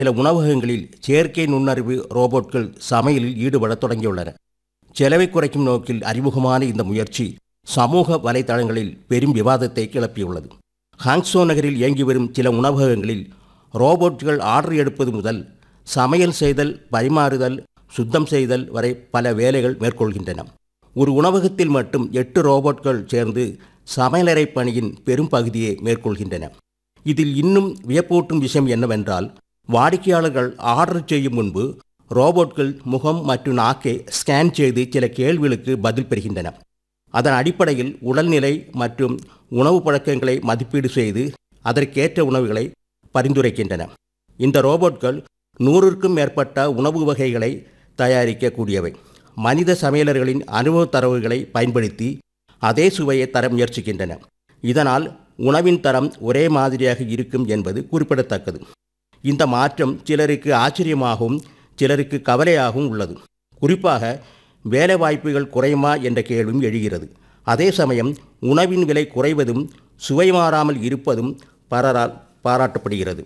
சில உணவகங்களில் செயற்கை நுண்ணறிவு ரோபோட்கள் சமையலில் ஈடுபடத் தொடங்கியுள்ளன செலவை குறைக்கும் நோக்கில் அறிமுகமான இந்த முயற்சி சமூக வலைதளங்களில் பெரும் விவாதத்தை கிளப்பியுள்ளது ஹாங்ஸோ நகரில் இயங்கி வரும் சில உணவகங்களில் ரோபோட்கள் ஆர்டர் எடுப்பது முதல் சமையல் செய்தல் பரிமாறுதல் சுத்தம் செய்தல் வரை பல வேலைகள் மேற்கொள்கின்றன ஒரு உணவகத்தில் மட்டும் எட்டு ரோபோட்கள் சேர்ந்து சமையலறை பணியின் பெரும் பகுதியை மேற்கொள்கின்றன இதில் இன்னும் வியப்பூட்டும் விஷயம் என்னவென்றால் வாடிக்கையாளர்கள் ஆர்டர் செய்யும் முன்பு ரோபோட்கள் முகம் மற்றும் நாக்கை ஸ்கேன் செய்து சில கேள்விகளுக்கு பதில் பெறுகின்றன அதன் அடிப்படையில் உடல்நிலை மற்றும் உணவு பழக்கங்களை மதிப்பீடு செய்து அதற்கேற்ற உணவுகளை பரிந்துரைக்கின்றன இந்த ரோபோட்கள் நூறுக்கும் மேற்பட்ட உணவு வகைகளை தயாரிக்கக்கூடியவை மனித சமையலர்களின் அனுபவ தரவுகளை பயன்படுத்தி அதே சுவையை தர முயற்சிக்கின்றன இதனால் உணவின் தரம் ஒரே மாதிரியாக இருக்கும் என்பது குறிப்பிடத்தக்கது இந்த மாற்றம் சிலருக்கு ஆச்சரியமாகவும் சிலருக்கு கவலையாகவும் உள்ளது குறிப்பாக வேலைவாய்ப்புகள் குறையுமா என்ற கேள்வியும் எழுகிறது அதே சமயம் உணவின் விலை குறைவதும் சுவை மாறாமல் இருப்பதும் பலரால் பாராட்டப்படுகிறது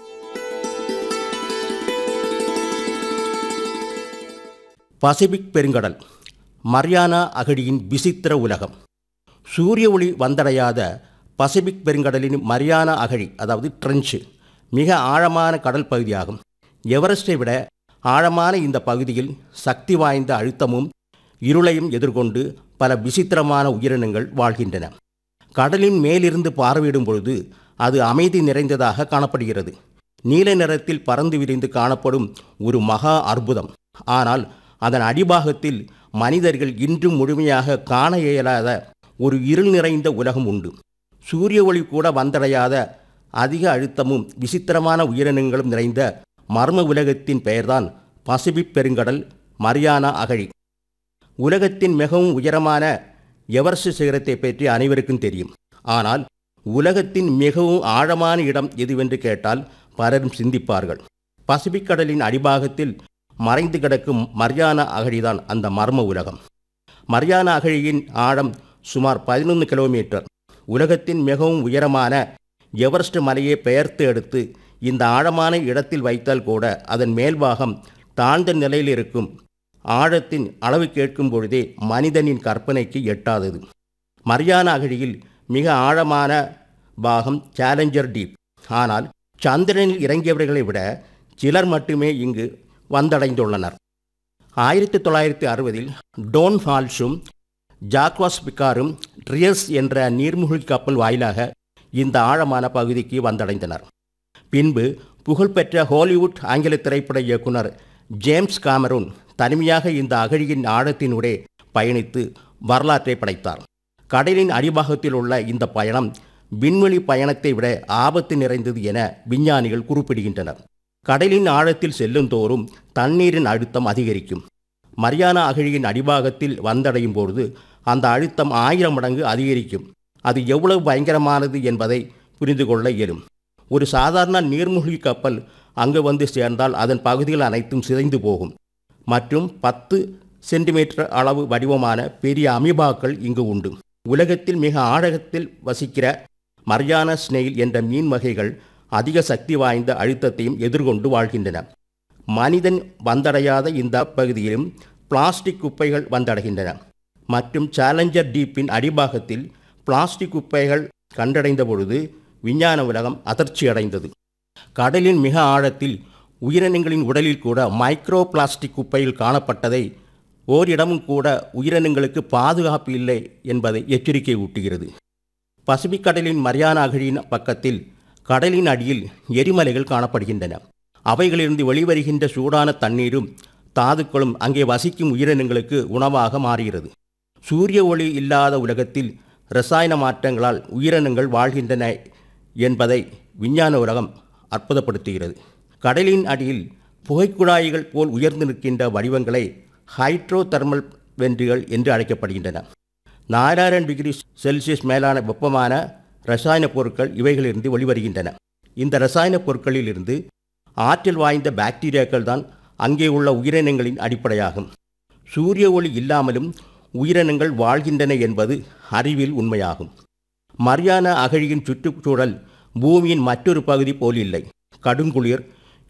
பசிபிக் பெருங்கடல் மரியானா அகழியின் விசித்திர உலகம் சூரிய ஒளி வந்தடையாத பசிபிக் பெருங்கடலின் மரியானா அகழி அதாவது ட்ரெஞ்சு மிக ஆழமான கடல் பகுதியாகும் எவரெஸ்டை விட ஆழமான இந்த பகுதியில் சக்தி வாய்ந்த அழுத்தமும் இருளையும் எதிர்கொண்டு பல விசித்திரமான உயிரினங்கள் வாழ்கின்றன கடலின் மேலிருந்து பார்வையிடும் பொழுது அது அமைதி நிறைந்ததாக காணப்படுகிறது நீல நிறத்தில் பறந்து விரிந்து காணப்படும் ஒரு மகா அற்புதம் ஆனால் அதன் அடிபாகத்தில் மனிதர்கள் இன்றும் முழுமையாக காண இயலாத ஒரு இருள் நிறைந்த உலகம் உண்டு சூரிய ஒளி கூட வந்தடையாத அதிக அழுத்தமும் விசித்திரமான உயிரினங்களும் நிறைந்த மர்ம உலகத்தின் பெயர்தான் பசிபிக் பெருங்கடல் மரியானா அகழி உலகத்தின் மிகவும் உயரமான எவரெஸ்ட் சிகரத்தை பற்றி அனைவருக்கும் தெரியும் ஆனால் உலகத்தின் மிகவும் ஆழமான இடம் எதுவென்று கேட்டால் பலரும் சிந்திப்பார்கள் பசிபிக் கடலின் அடிபாகத்தில் மறைந்து கிடக்கும் மரியானா அகழிதான் அந்த மர்ம உலகம் மரியானா அகழியின் ஆழம் சுமார் பதினொன்று கிலோமீட்டர் உலகத்தின் மிகவும் உயரமான எவரெஸ்ட் மலையை பெயர்த்து எடுத்து இந்த ஆழமான இடத்தில் வைத்தால் கூட அதன் மேல்பாகம் தாழ்ந்த நிலையில் இருக்கும் ஆழத்தின் அளவு கேட்கும் பொழுதே மனிதனின் கற்பனைக்கு எட்டாதது மரியானா அகழியில் மிக ஆழமான பாகம் சேலஞ்சர் டீப் ஆனால் சந்திரனில் இறங்கியவர்களை விட சிலர் மட்டுமே இங்கு வந்தடைந்துள்ளனர் ஆயிரத்தி தொள்ளாயிரத்தி அறுபதில் டோன் ஃபால்ஸும் ஜாக்வாஸ் பிக்காரும் ட்ரியஸ் என்ற நீர்மூழ்கி கப்பல் வாயிலாக இந்த ஆழமான பகுதிக்கு வந்தடைந்தனர் பின்பு புகழ்பெற்ற ஹாலிவுட் ஆங்கில திரைப்பட இயக்குனர் ஜேம்ஸ் காமரூன் தனிமையாக இந்த அகழியின் ஆழத்தினூடே பயணித்து வரலாற்றை படைத்தார் கடலின் அடிபாகத்தில் உள்ள இந்த பயணம் விண்வெளி பயணத்தை விட ஆபத்து நிறைந்தது என விஞ்ஞானிகள் குறிப்பிடுகின்றனர் கடலின் ஆழத்தில் செல்லும் தோறும் தண்ணீரின் அழுத்தம் அதிகரிக்கும் மரியானா அகழியின் அடிபாகத்தில் வந்தடையும் பொழுது அந்த அழுத்தம் ஆயிரம் மடங்கு அதிகரிக்கும் அது எவ்வளவு பயங்கரமானது என்பதை புரிந்து கொள்ள இயலும் ஒரு சாதாரண நீர்மூழ்கி கப்பல் அங்கு வந்து சேர்ந்தால் அதன் பகுதிகள் அனைத்தும் சிதைந்து போகும் மற்றும் பத்து சென்டிமீட்டர் அளவு வடிவமான பெரிய அமீபாக்கள் இங்கு உண்டு உலகத்தில் மிக ஆழகத்தில் வசிக்கிற மரியானா ஸ்னெயில் என்ற மீன் வகைகள் அதிக சக்தி வாய்ந்த அழுத்தத்தையும் எதிர்கொண்டு வாழ்கின்றன மனிதன் வந்தடையாத இந்த பகுதியிலும் பிளாஸ்டிக் குப்பைகள் வந்தடைகின்றன மற்றும் சேலஞ்சர் டீப்பின் அடிபாகத்தில் பிளாஸ்டிக் குப்பைகள் கண்டடைந்த பொழுது விஞ்ஞான உலகம் அதிர்ச்சியடைந்தது கடலின் மிக ஆழத்தில் உயிரினங்களின் உடலில் கூட மைக்ரோ பிளாஸ்டிக் குப்பையில் காணப்பட்டதை ஓரிடமும் கூட உயிரினங்களுக்கு பாதுகாப்பு இல்லை என்பதை எச்சரிக்கை ஊட்டுகிறது பசிபிக் கடலின் மரியானா அகழியின் பக்கத்தில் கடலின் அடியில் எரிமலைகள் காணப்படுகின்றன அவைகளிலிருந்து வெளிவருகின்ற சூடான தண்ணீரும் தாதுக்களும் அங்கே வசிக்கும் உயிரினங்களுக்கு உணவாக மாறுகிறது சூரிய ஒளி இல்லாத உலகத்தில் ரசாயன மாற்றங்களால் உயிரினங்கள் வாழ்கின்றன என்பதை விஞ்ஞான உலகம் அற்புதப்படுத்துகிறது கடலின் அடியில் புகைக்குழாய்கள் போல் உயர்ந்து நிற்கின்ற வடிவங்களை ஹைட்ரோ தெர்மல் வென்றுகள் என்று அழைக்கப்படுகின்றன நாலாயிரம் டிகிரி செல்சியஸ் மேலான வெப்பமான ரசாயன பொருட்கள் இவைகளிலிருந்து வெளிவருகின்றன இந்த ரசாயன பொருட்களிலிருந்து ஆற்றல் வாய்ந்த பாக்டீரியாக்கள் தான் அங்கே உள்ள உயிரினங்களின் அடிப்படையாகும் சூரிய ஒளி இல்லாமலும் உயிரினங்கள் வாழ்கின்றன என்பது அறிவில் உண்மையாகும் மரியானா அகழியின் சுற்றுச்சூழல் பூமியின் மற்றொரு பகுதி போல் இல்லை கடுங்குளிர்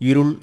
இருள்